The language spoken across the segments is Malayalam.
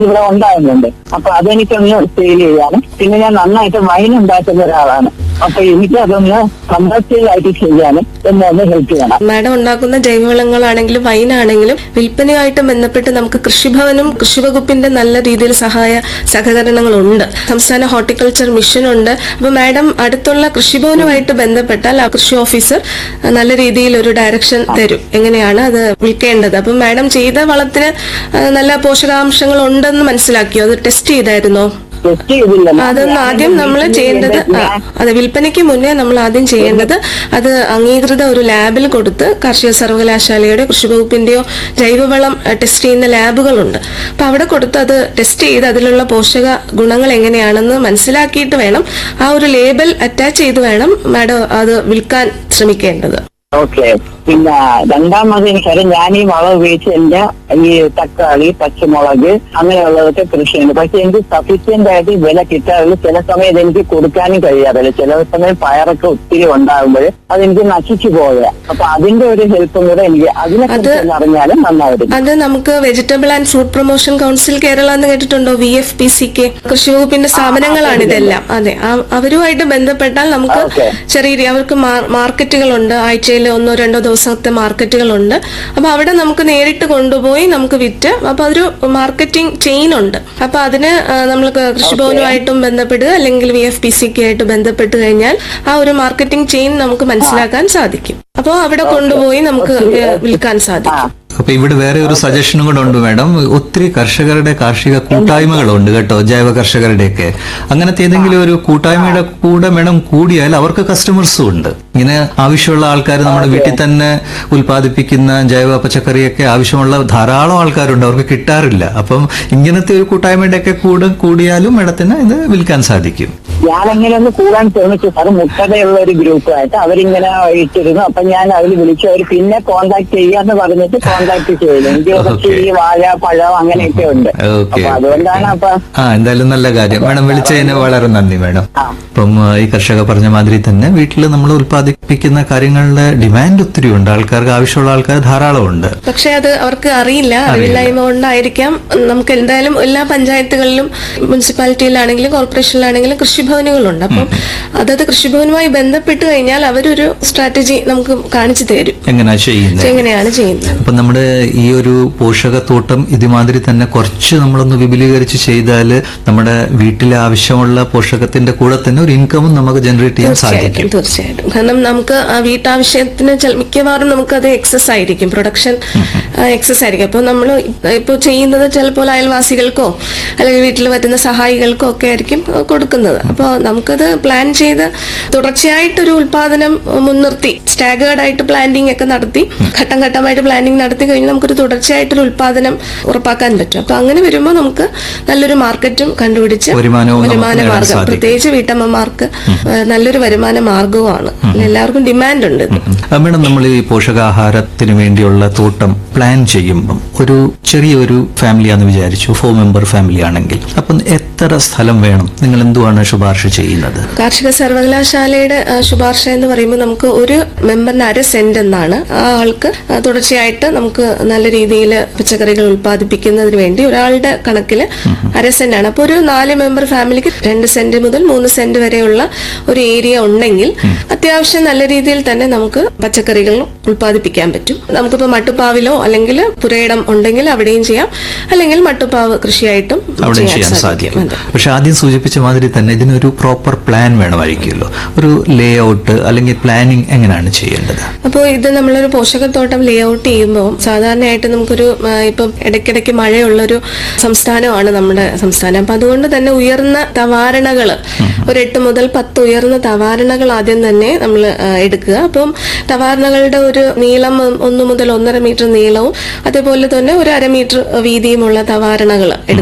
ഇവിടെ ഉണ്ടാകുന്നുണ്ട് അപ്പൊ അതെനിക്കൊന്ന് സെയിൽ ചെയ്യാനും പിന്നെ ഞാൻ നന്നായിട്ട് വൈൻ ഉണ്ടാക്കുന്ന ഒരാളാണ് അപ്പൊ എനിക്ക് അതൊന്ന് കമ്പൾസറി ആയിട്ട് ചെയ്യാനും എന്നെ ഒന്ന് ഹെൽപ്പ് ചെയ്യണം മാഡം ഉണ്ടാക്കുന്ന ജൈവവളങ്ങളാണെങ്കിലും വൈനാണെങ്കിലും വിൽപ്പനയുമായിട്ട് ബന്ധപ്പെട്ട് നമുക്ക് കൃഷിഭവനും കൃഷിവകുപ്പിന്റെ നല്ല രീതിയിൽ സഹായ സഹകരണങ്ങളുണ്ട് സംസ്ഥാന ഹോർട്ടിക്കൾച്ചർ മിഷൻ ഉണ്ട് അപ്പൊ മാഡം അടുത്തുള്ള കൃഷിഭവനുമായിട്ട് ബന്ധപ്പെട്ടാൽ ആ കൃഷി ഓഫീസർ നല്ല രീതിയിൽ ഒരു ഡയറക്ഷൻ തരും എങ്ങനെയാണ് അത് വിൽക്കേണ്ടത് അപ്പം മാഡം ചെയ്ത വളത്തിന് ആ, നല്ല പോഷകാംശങ്ങൾ ഉണ്ടെന്ന് മനസ്സിലാക്കിയോ അത് ടെസ്റ്റ് ചെയ്തായിരുന്നോ ടെസ്റ്റ് ചെയ്തില്ല അതൊന്ന് ആദ്യം നമ്മൾ ചെയ്യേണ്ടത് ആ, അതെ വിൽപ്പനയ്ക്ക് മുന്നേ നമ്മൾ ആദ്യം ചെയ്യേണ്ടത് അത് അംഗീകൃത ഒരു ലാബിൽ കൊടുത്ത് കാർഷിക സർവകലാശാലയുടെ കൃഷിവകുപ്പിന്റെയോ ജൈവവളം അഹ്, ടെസ്റ്റ് ചെയ്യുന്ന ലാബുകളുണ്ട് അപ്പൊ അവിടെ കൊടുത്ത് അത് ടെസ്റ്റ് ചെയ്ത് അതിലുള്ള പോഷക ഗുണങ്ങൾ എങ്ങനെയാണെന്ന് മനസ്സിലാക്കിയിട്ട് വേണം ആ ഒരു ലേബൽ അറ്റാച്ച് ചെയ്ത് വേണം മാഡം അത് വിൽക്കാൻ ശ്രമിക്കേണ്ടത് ഓക്കെ പിന്നെ രണ്ടാമത് എനിക്കറിയാം ഞാൻ ഈ വളം ഉപയോഗിച്ച് എന്റെ ഈ തക്കാളി പച്ചമുളക് അങ്ങനെയുള്ളതൊക്കെ കൃഷിയുണ്ട് പക്ഷെ എനിക്ക് സഫീഷ്യന്റ് ആയിട്ട് വില കിട്ടാറില്ല ചില സമയത്ത് എനിക്ക് കൊടുക്കാനും കഴിയാറില്ല ചില സമയം പയറൊക്കെ ഒത്തിരി ഉണ്ടാകുമ്പോൾ അതെനിക്ക് നശിച്ചു പോവുക അപ്പൊ അതിന്റെ ഒരു ഹെൽപ്പും കൂടെ എനിക്ക് അതിനെ കുറിച്ച് അറിഞ്ഞാലും നന്നായിരുന്നു അത് നമുക്ക് vegetable and fruit promotion council Kerala എന്ന് കേട്ടിട്ടുണ്ടോ V F P C K കൃഷി വകുപ്പിന്റെ സ്ഥാപനങ്ങളാണ് ഇതെല്ലാം അതെ ആ- അവരുമായിട്ട് ബന്ധപ്പെട്ടാൽ നമുക്ക് ഓക്കേ. ചെറിയ രീതി അവർക്ക് മാർ- മാർക്കറ്റുകളുണ്ട് ആഴ്ചയിൽ ഒന്നോ രണ്ടോ ദിവസത്തെ മാർക്കറ്റുകളുണ്ട് അപ്പൊ അവിടെ നമുക്ക് നേരിട്ട് കൊണ്ടുപോയി നമുക്ക് വിറ്റ് അപ്പൊ അതൊരു മാർക്കറ്റിംഗ് ചെയിൻ ഉണ്ട് അപ്പൊ അതിന് നമ്മൾ കൃഷിഭവനുമായിട്ടും ബന്ധപ്പെടുക അല്ലെങ്കിൽ V F P C K ആയിട്ട് ബന്ധപ്പെട്ട് കഴിഞ്ഞാൽ ആ ഒരു മാർക്കറ്റിംഗ് ചെയിൻ നമുക്ക് മനസ്സിലാക്കാൻ സാധിക്കും അപ്പോൾ അവിടെ കൊണ്ടുപോയി നമുക്ക് വി- വിൽക്കാൻ സാധിക്കും അപ്പൊ ഇവിടെ വേറെ ഒരു സജഷനും കൂടെ ഉണ്ട് മാഡം ഒത്തിരി കർഷകരുടെ കാർഷിക കൂട്ടായ്മകളുണ്ട് കേട്ടോ ജൈവ കർഷകരുടെയൊക്കെ അങ്ങനത്തെ ഏതെങ്കിലും ഒരു കൂട്ടായ്മയുടെ കൂടെ മാഡം കൂടിയാൽ അവർക്ക് കസ്റ്റമേഴ്സും ഉണ്ട് ഇങ്ങനെ ആവശ്യമുള്ള ആൾക്കാർ നമ്മുടെ വീട്ടിൽ തന്നെ ഉൽപ്പാദിപ്പിക്കുന്ന ജൈവ പച്ചക്കറിയൊക്കെ ആവശ്യമുള്ള ധാരാളം ആൾക്കാരുണ്ട് അവർക്ക് കിട്ടാറില്ല അപ്പം ഇങ്ങനത്തെ ഒരു കൂട്ടായ്മയുടെ ഒക്കെ കൂടെ കൂടിയാലും മാഡത്തിന് ഇത് വിൽക്കാൻ സാധിക്കും ഞാനങ്ങനെ ഒന്ന് കൂടാൻ ശ്രമിച്ചു സാർ മുട്ടതയുള്ള ഒരു ഗ്രൂപ്പായിട്ട് അവരിങ്ങനെ ഇട്ടിരുന്നു അപ്പൊ ഞാൻ അതിൽ വിളിച്ചു അവർ പിന്നെ കോണ്ടാക്ട് ചെയ്യാന്ന് പറഞ്ഞിട്ട് കോണ്ടാക്ട് ചെയ്തു എനിക്ക് കുറച്ച് Okay. ഈ വാഴ പഴം അങ്ങനെയൊക്കെ ഉണ്ട് ഓക്കെ അപ്പൊ അതുകൊണ്ടാണ് അപ്പൊ ആ എന്തായാലും നല്ല കാര്യം മാഡം വിളിച്ചതിന് വളരെ നന്ദി മാഡം ആ. ഇപ്പം ആ, ഈ കർഷക പറഞ്ഞ മാതിരി തന്നെ വീട്ടിൽ നമ്മൾ ഉൽപ്പാദിപ്പിക്കുന്ന കാര്യങ്ങളുടെ ഡിമാൻഡ് ഒത്തിരി ഉണ്ട് ആൾക്കാർക്ക് ആവശ്യമുള്ള ആൾക്കാർ ധാരാളമുണ്ട് പക്ഷെ അത് അവർക്ക് അറിയില്ല അറിവില്ലായ്മ കൊണ്ടായിരിക്കാം നമുക്ക് എന്തായാലും എല്ലാ പഞ്ചായത്തുകളിലും മുനിസിപ്പാലിറ്റിയിലാണെങ്കിലും കോർപ്പറേഷനിലാണെങ്കിലും കൃഷിഭവനുകളുണ്ട് അപ്പം അതത് കൃഷിഭവനുമായി ബന്ധപ്പെട്ട് കഴിഞ്ഞാൽ അവരൊരു സ്ട്രാറ്റജി നമുക്ക് കാണിച്ചു തരും എങ്ങനെയാ ചെയ്യുന്നത് എങ്ങനെയാണ് ചെയ്യുന്നത് അപ്പൊ നമ്മുടെ ഈ ഒരു പോഷകത്തോട്ടം ഇതുമാതിരി തന്നെ കുറച്ച് നമ്മളൊന്ന് വിപുലീകരിച്ച് ചെയ്താൽ നമ്മുടെ വീട്ടിലെ ആവശ്യമുള്ള പോഷകത്തിന്റെ കൂടെ തന്നെ ഒരു ഇൻകമും നമുക്ക് ജനറേറ്റ് ചെയ്യാൻ സാധിക്കും തീർച്ചയായിട്ടും തീർച്ചയായിട്ടും കാരണം നമുക്ക് ആ വീട്ടാവശ്യത്തിന് ചെല- മിക്കവാറും നമുക്ക് അത് എക്സസ് ആയിരിക്കും പ്രൊഡക്ഷൻ എക്സസ് ആയിരിക്കും അപ്പോൾ നമ്മൾ ഇപ്പോൾ ചെയ്യുന്നത് ചിലപ്പോൾ അയൽവാസികൾക്കോ അല്ലെങ്കിൽ വീട്ടിൽ വരുന്ന സഹായികൾക്കോ ഒക്കെ ആയിരിക്കും ആ, കൊടുക്കുന്നത് അപ്പോൾ നമുക്കത് പ്ലാൻ ചെയ്ത് തുടർച്ചയായിട്ടൊരു ഉൽപാദനം മുൻനിർത്തി സ്റ്റാഗേർഡ് ആയിട്ട് പ്ലാന്റിംഗ് ഒക്കെ നടത്തി ഘട്ടം ഘട്ടമായിട്ട് പ്ലാനിംഗ് നടത്തി കഴിഞ്ഞാൽ നമുക്കൊരു തുടർച്ചയായിട്ടൊരു ഉൽപാദനം ഉറപ്പാക്കാൻ പറ്റും അപ്പോൾ അങ്ങനെ വരുമ്പോൾ നമുക്ക് നല്ലൊരു മാർക്കറ്റും കണ്ടുപിടിച്ച് വരുമാനവും നമുക്ക് വരുമാന നേടാൻ മാർഗം സാധിക്കും. പ്രത്യേകിച്ച് വീട്ടമ്മമാർക്ക് ഏഹ് നല്ലൊരു വരുമാന മാർഗവുമാണ് എല്ലാവർക്കും ഡിമാൻഡ് ഉണ്ട് ഇത്. ആ, മേഡം നമ്മൾ ഈ പോഷകാഹാരത്തിന് വേണ്ടിയുള്ള തോട്ടം പ്ലാൻ ചെയ്യുമ്പം ഒരു ചെറിയൊരു ഫാമിലിയാന്ന് വിചാരിച്ചു ഫോർ മെമ്പർ ഫാമിലി ആണെങ്കിൽ അപ്പം എത്ര സ്ഥലം വേണം നിങ്ങൾ എന്തുവാണ് ശുപാർശ ചെയ്യുന്നത് കാർഷിക സർവകലാശാലയുടെ ആ, ശുപാർശ എന്ന് പറയുമ്പോൾ നമുക്ക് ഒരു മെമ്പറിന് അര സെന്റ് എന്നാണ് ആ ആൾക്ക് ആ, തുടർച്ചയായിട്ട് നമുക്ക് നല്ല രീതിയിൽ പച്ചക്കറികൾ ഉൽപ്പാദിപ്പിക്കുന്നതിന് വേണ്ടി ഒരാളുടെ കണക്കിൽ അര സെന്റ് ആണ് അപ്പോൾ ഒരു നാല് മെമ്പർ ഫാമിലിക്ക് രണ്ട് സെന്റ് മുതൽ മൂന്ന് സെന്റ് വരെയുള്ള ഒരു ഏരിയ ഉണ്ടെങ്കിൽ അത്യാവശ്യം നല്ല രീതിയിൽ തന്നെ നമുക്ക് പച്ചക്കറികൾ ഉൽപ്പാദിപ്പിക്കാൻ പറ്റും നമുക്കിപ്പോൾ മട്ടുപ്പാവിലോ അല്ലെങ്കിൽ പുരയിടം ഉണ്ടെങ്കിൽ അവിടെയും ചെയ്യാം അല്ലെങ്കിൽ മട്ടുപ്പാവ് കൃഷിയായിട്ടും അവിടെ ചെയ്യാൻ സാധിക്കും പക്ഷെ ആദ്യം സൂചിപ്പിച്ച മാതിരി തന്നെ ഇതിനൊരു പ്രോപ്പർ പ്ലാൻ വേണമായിരിക്കുമല്ലോ ഒരു ലേ ഔട്ട് അല്ലെങ്കിൽ പ്ലാനിങ് എങ്ങനെയാണ് ചെയ്യേണ്ടത് അപ്പോൾ ഇത് നമ്മളൊരു പോഷകത്തോട്ടം ലേ ഔട്ട് ചെയ്യുമ്പോൾ സാധാരണയായിട്ട് നമുക്കൊരു ആ, ഇപ്പം ഇടയ്ക്കിടയ്ക്ക് മഴയുള്ളൊരു സംസ്ഥാനമാണ് നമ്മുടെ സംസ്ഥാനം അപ്പം അതുകൊണ്ട് തന്നെ ഉയർന്ന തവാരണകൾ ഒരു എട്ട് മുതൽ പത്ത് ഉയർന്ന തവാരണകൾ ആദ്യം തന്നെ നമ്മൾ എടുക്കുക അപ്പം തവാരണകളുടെ ഒരു നീളം ഒന്ന് മുതൽ ഒന്നര മീറ്റർ നീളവും അതേപോലെ തന്നെ ഒരു അര മീറ്റർ വീതിയുമുള്ള തവാരണകൾ എടുക്കാൻ ശ്രമിക്കുക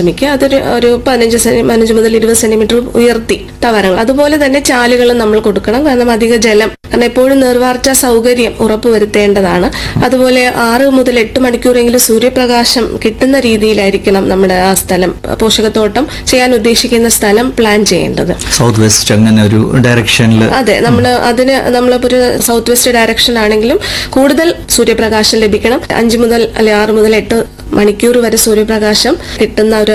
ശ്രമിക്കുക അതൊരു ഒരു പതിനഞ്ച് സെന്റി പതിനഞ്ച് മുതൽ ഇരുപത് സെന്റിമീറ്റർ ഉയർത്തി തവരങ്ങൾ അതുപോലെ തന്നെ ചാലുകളും നമ്മൾ കൊടുക്കണം കാരണം അധിക ജലം കാരണം എപ്പോഴും നീർവാർച്ച സൗകര്യം ഉറപ്പുവരുത്തേണ്ടതാണ് അതുപോലെ ആറ് മുതൽ എട്ട് മണിക്കൂറെങ്കിലും സൂര്യപ്രകാശം കിട്ടുന്ന രീതിയിലായിരിക്കണം നമ്മുടെ ആ സ്ഥലം പോഷകത്തോട്ടം ചെയ്യാൻ ഉദ്ദേശിക്കുന്ന സ്ഥലം പ്ലാൻ ചെയ്യേണ്ടത് സൗത്ത് വെസ്റ്റ് അങ്ങനെ ഒരു ഡയറക്ഷനിൽ അതെ നമ്മൾ അതിന് നമ്മളിപ്പോ ഒരു സൗത്ത് വെസ്റ്റ് ഡയറക്ഷൻ ആണെങ്കിലും കൂടുതൽ സൂര്യപ്രകാശം ലഭിക്കണം അഞ്ച് മുതൽ അല്ലെ ആറ് മുതൽ എട്ട് മണിക്കൂർ വരെ സൂര്യപ്രകാശം കിട്ടുന്ന ഒരു